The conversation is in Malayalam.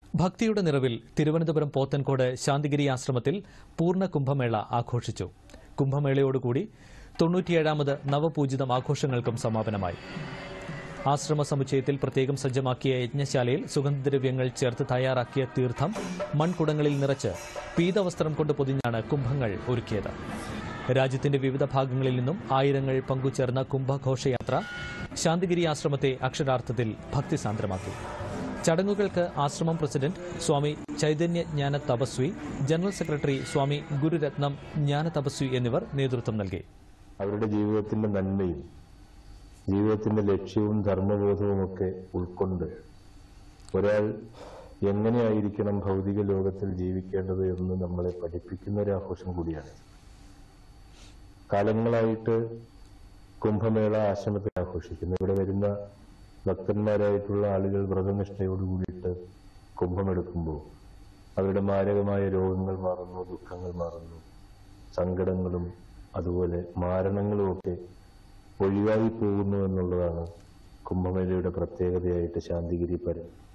ഭക്തിയുടെ നിറവിൽ തിരുവനന്തപുരം പോത്തൻകോട് ശാന്തിഗിരി ആശ്രമത്തിൽ പൂർണ്ണ കുംഭമേള ആഘോഷിച്ചു കുംഭമേളയോടുകൂടി തൊണ്ണൂറ്റിയേഴാമത് നവപൂജിതം ആഘോഷങ്ങൾക്കും സമാപനമായി ആശ്രമ സമുച്ചയത്തിൽ പ്രത്യേകം സജ്ജമാക്കിയ യജ്ഞശാലയിൽ സുഗന്ധദ്രവ്യങ്ങൾ ചേർത്ത് തയ്യാറാക്കിയ തീർത്ഥം മൺകുടങ്ങളിൽ നിറച്ച് പീതവസ്ത്രം കൊണ്ട് പൊതിഞ്ഞാണ് കുംഭങ്ങൾ ഒരുക്കിയത് രാജ്യത്തിന്റെ വിവിധ ഭാഗങ്ങളിൽ നിന്നും ആയിരങ്ങൾ പങ്കുചേർന്ന കുംഭഘോഷയാത്ര ശാന്തിഗിരി ആശ്രമത്തെ അക്ഷരാർത്ഥത്തിൽ ഭക്തിസാന്ദ്രമാക്കി ചടങ്ങുകൾക്ക് ആശ്രമം president Swami Chaitanya Jnana Tapasvi general secretary Swami Gururatnam Jnana Tapasvi എന്നിവർ നേതൃത്വം നൽകി അവരുടെ ജീവിതത്തിന്റെ നന്മയും ജീവിതത്തിന്റെ ലക്ഷ്യവും ധർമ്മബോധവുമൊക്കെ ഉൾക്കൊണ്ട് ഒരാൾ എങ്ങനെയായിരിക്കണം ഭൗതിക ലോകത്തിൽ ജീവിക്കേണ്ടത് എന്ന് നമ്മളെ പഠിപ്പിക്കുന്ന ഒരു ആഘോഷം കൂടിയാണ് കാലങ്ങളായിട്ട് കുംഭമേള ആശ്രമത്തിൽ ആഘോഷിക്കുന്നു ഇവിടെ വരുന്ന ഭക്തന്മാരായിട്ടുള്ള ആളുകൾ വ്രതനിഷ്ഠയോട് കൂടിയിട്ട് കുംഭമെടുക്കുമ്പോൾ അവരുടെ മാരകമായ രോഗങ്ങൾ മാറുന്നു ദുഃഖങ്ങൾ മാറുന്നു സങ്കടങ്ങളും അതുപോലെ മാരണങ്ങളുമൊക്കെ ഒഴിവായി പോകുന്നു എന്നുള്ളതാണ് കുംഭമേളയുടെ പ്രത്യേകതയായിട്ട് ശാന്തിഗിരി പരം